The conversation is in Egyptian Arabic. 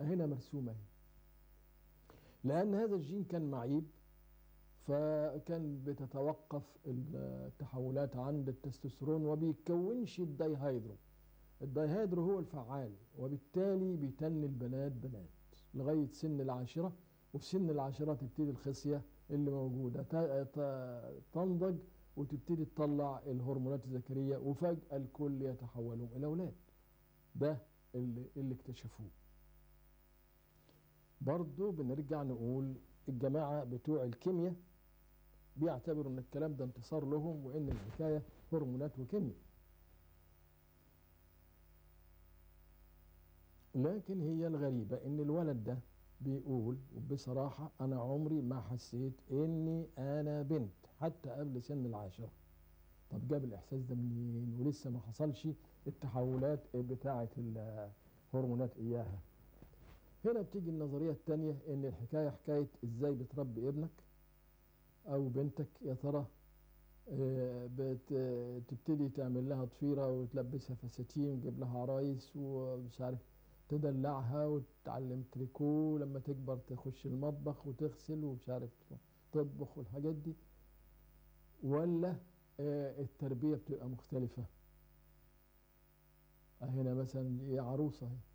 هنا مرسومة هي لأن هذا الجين كان معيب فكان بتتوقف التحولات عند التستوستيرون وبيكونش الدايهيدرو الدايهيدرو هو الفعال وبالتالي بيتن البنات بنات لغاية سن العاشرة وفي سن العاشرة تبتدي الخصية اللي موجودة تنضج وتبتدي تطلع الهرمونات الذكرية وفجأة الكل يتحولهم إلى أولاد ده اللي, اللي اكتشفوه برضو بنرجع نقول الجماعة بتوع الكيمياء بيعتبروا ان الكلام ده انتصار لهم وان الحكاية هرمونات وكيمياء لكن هي الغريبة ان الولد ده بيقول بصراحة انا عمري ما حسيت اني انا بنت حتى قبل سن العاشرة طب جاب الاحساس ده منين ولسه ما حصلش التحولات بتاعة الهرمونات اياها هنا بتيجي النظرية التانية ان الحكاية حكاية ازاي بتربي ابنك او بنتك يا ترى بتبتدي تعمل لها ضفيرة وتلبسها فساتين وتجيب لها عرايس ومش عارف تدلعها وتتعلم تريكو لما تكبر تخش المطبخ وتغسل ومش عارف تطبخ والحاجات دي ولا التربية بتبقى مختلفة هنا مثلا عروسة هي